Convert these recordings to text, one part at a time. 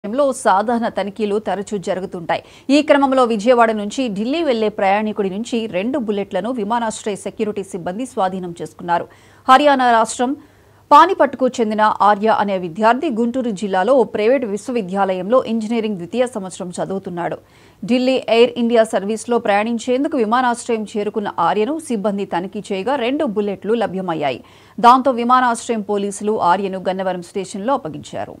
లో సాధారణ తనిఖీలు తరచూ జరుగుతుంటాయి ఈ క్రమంలో విజయవాడ నుంచి ఢిల్లీ వెళ్లే ప్రయాణికుడి నుంచి రెండు బుల్లెట్లను విమానాశ్రయ సెక్యూరిటీ సిబ్బంది స్వాధీనం చేసుకున్నారు హర్యానా రాష్ట్రం పానిపట్టుకు చెందిన ఆర్య అనే విద్యార్థి గుంటూరు జిల్లాలో ఓ ప్రైవేటు విశ్వవిద్యాలయంలో ఇంజనీరింగ్ ద్వితీయ సంవత్సరం చదువుతున్నాడు ఢిల్లీ ఎయిర్ ఇండియా సర్వీస్లో ప్రయాణించేందుకు విమానాశ్రయం చేరుకున్న ఆర్యను సిబ్బంది తనిఖీ చేయగా రెండు బుల్లెట్లు లభ్యమయ్యాయి దాంతో విమానాశ్రయం పోలీసులు ఆర్యను గన్నవరం స్టేషన్లో అప్పగించారు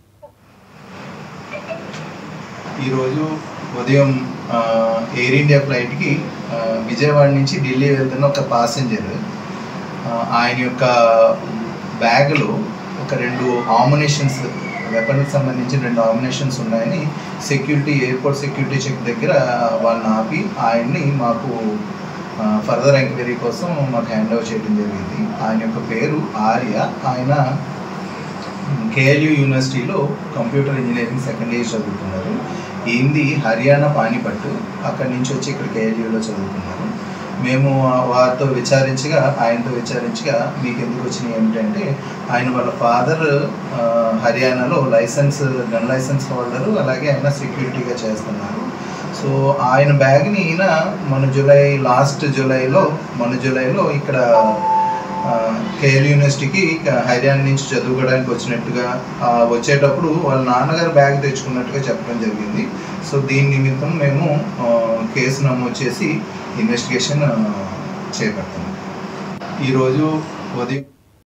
ఈరోజు ఉదయం ఆ, ఎయిర్ ఇండియా ఫ్లైట్కి ఆ, విజయవాడ నుంచి ఢిల్లీ వెళ్తున్న ఒక పాసెంజర్ ఆ, ఆయన యొక్క బ్యాగ్లో ఒక రెండు ఆమినేషన్స్ వెపన్కి సంబంధించిన రెండు ఆమినేషన్స్ ఉన్నాయని సెక్యూరిటీ ఎయిర్పోర్ట్ సెక్యూరిటీ చెక్ దగ్గర వాళ్ళని ఆపి ఆయన్ని మాకు ఫర్దర్ ఎంక్వైరీ కోసం మాకు హ్యాండ్ ఓవర్ చేయడం జరిగింది ఆయన యొక్క పేరు ఆర్య ఆయన కేఎల్యూ యూనివర్సిటీలో కంప్యూటర్ ఇంజనీరింగ్ సెకండ్ ఇయర్ చదువుతున్నారు ఏంది హర్యానా పానిపట్టు అక్కడి నుంచి వచ్చి ఇక్కడ కేఎల్యూలో చదువుతున్నారు మేము వారితో విచారించగా ఆయనతో విచారించగా మీకు ఎందుకు వచ్చినాయి ఏమిటంటే ఆయన వాళ్ళ ఫాదర్ హర్యానాలో లైసెన్స్ గన్ లైసెన్స్ హోల్డరు అలాగే ఆయన సెక్యూరిటీగా చేస్తున్నారు సో ఆయన బ్యాగ్ని ఈయన మన జూలై లాస్ట్ జూలైలో మన జూలైలో ఇక్కడ కేఎల్ యూనివర్సిటీకి హర్యానా నుంచి చదువుకోవడానికి వచ్చినట్టుగా ఆ, వచ్చేటప్పుడు వాళ్ళ నాన్నగారు బ్యాగ్ తెచ్చుకున్నట్టుగా చెప్పడం జరిగింది సో దీని నిమిత్తం మేము ఆ, కేసు నమోదు చేసి ఇన్వెస్టిగేషన్ చేపడుతున్నాం ఈరోజు ఉదయం